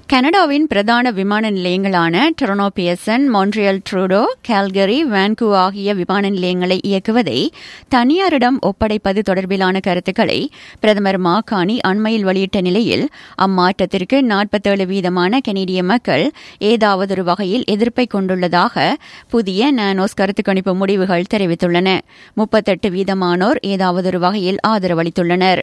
கனடாவின் பிரதான விமான நிலையங்களான Toronto Pearson Montreal Trudeau Calgary Vancouver ஆகிய விமான நிலையங்களை இயக்குவதை தனியாரிடம் ஒப்படைப்பது தொடர்பிலான கருத்துக்களை பிரதமர் மாகாணி அண்மையில் வெளியிட்ட நிலையில் அம்மாற்றத்திற்கு நாற்பத்தேழு வீதமான கனேடிய மக்கள் ஏதாவதொரு வகையில் எதிர்ப்பை கொண்டுள்ளதாக புதிய நானோஸ் கருத்து கணிப்பு முடிவுகள் தெரிவித்துள்ளன முப்பத்தெட்டு வீதமானோர் ஏதாவதொரு வகையில் ஆதரவளித்துள்ளனர்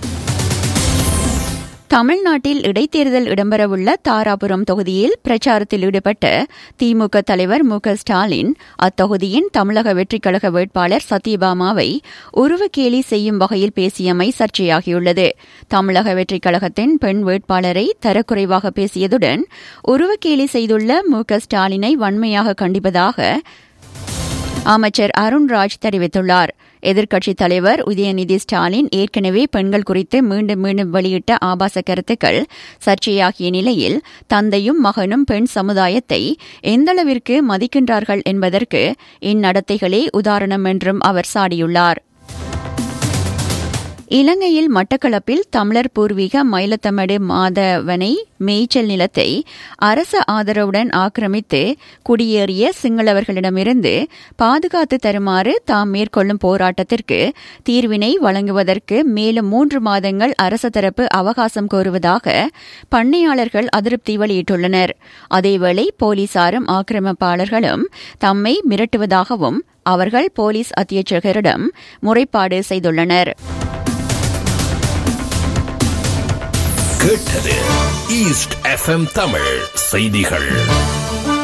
தமிழ்நாட்டில் இடைத்தேர்தல் இடம்பெறவுள்ள தாராபுரம் தொகுதியில் பிரச்சாரத்தில் ஈடுபட்ட திமுக தலைவர் மு க ஸ்டாலின் அத்தொகுதியின் தமிழக வெற்றிக் கழக வேட்பாளர் சத்யபாமாவை உருவக்கேலி செய்யும் வகையில் பேசியமை சர்ச்சையாகியுள்ளது தமிழக வெற்றிக் கழகத்தின் பெண் வேட்பாளரை தரக்குறைவாக பேசியதுடன் உருவக்கேலி செய்துள்ள மு க ஸ்டாலினை வன்மையாக கண்டிப்பதாக அமைச்சர் அருண்ராஜ் தெரிவித்துள்ளார் எதிர்க்கட்சித் தலைவர் உதயநிதி ஸ்டாலின் ஏற்கனவே பெண்கள் குறித்து மீண்டும் மீண்டும் வெளியிட்ட ஆபாச கருத்துக்கள் சர்ச்சையாகிய நிலையில் தந்தையும் மகனும் பெண் சமுதாயத்தை எந்தளவிற்கு மதிக்கின்றார்கள் என்பதற்கு இந்நடத்தைகளே உதாரணம் என்றும் அவர் சாடியுள்ளார் இலங்கையில் மட்டக்களப்பில் தமிழர் பூர்வீக மயிலத்தமடு மாதவனை மேய்ச்சல் நிலத்தை அரச ஆதரவுடன் ஆக்கிரமித்து குடியேறிய சிங்களவர்களிடமிருந்து பாதுகாத்து தருமாறு தாம் மேற்கொள்ளும் போராட்டத்திற்கு தீர்வினை வழங்குவதற்கு மேலும் மூன்று மாதங்கள் அரச தரப்பு அவகாசம் கோருவதாக பண்ணையாளர்கள் அதிருப்தி வெளியிட்டுள்ளனர் அதேவேளை போலீசாரும் ஆக்கிரமிப்பாளர்களும் தம்மை மிரட்டுவதாகவும் அவர்கள் போலீஸ் அத்தியட்சகரிடம் முறைப்பாடு செய்துள்ளனர் கேட்டது ஈஸ்ட் எஃப்எம் தமிழ் செய்திகள்